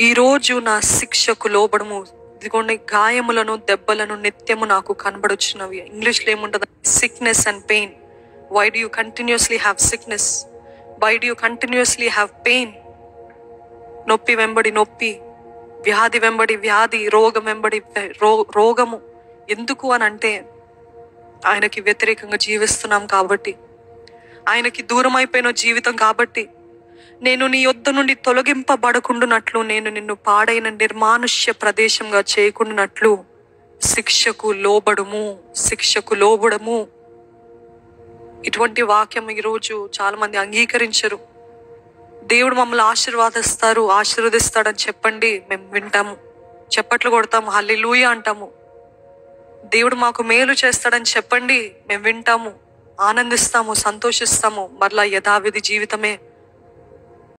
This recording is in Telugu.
ఈరోజు నా శిక్షకు లోబడము ఇదిగోండి గాయములను దెబ్బలను నిత్యము నాకు కనబడుచున్నవి ఇంగ్లీష్లో ఏముంటుంది sickness and pain why do you continuously have sickness why do you continuously have pain నొప్పి వెంబడి నొప్పి వ్యాధి వెంబడి వ్యాధి రోగం వెంబడి రో రోగము ఎందుకు అని అంటే ఆయనకి వ్యతిరేకంగా జీవిస్తున్నాం కాబట్టి ఆయనకి దూరం అయిపోయిన జీవితం కాబట్టి నేను నీ యొద్ద నుండి తొలగింపబడకుండానట్లు నేను నిన్ను పాడైన నిర్మానుష్య ప్రదేశంగా చేయకుండానట్లు శిక్షకు లోబడుము శిక్షకు లోబడము ఇటువంటి వాక్యం ఈరోజు చాలా మంది అంగీకరించరు దేవుడు మమ్మల్ని ఆశీర్వాదిస్తారు ఆశీర్వదిస్తాడని చెప్పండి మేము వింటాము చప్పట్లు కొడతాము హల్లి అంటాము దేవుడు మాకు మేలు చేస్తాడని చెప్పండి మేము వింటాము ఆనందిస్తాము సంతోషిస్తాము మరలా యథావిధి జీవితమే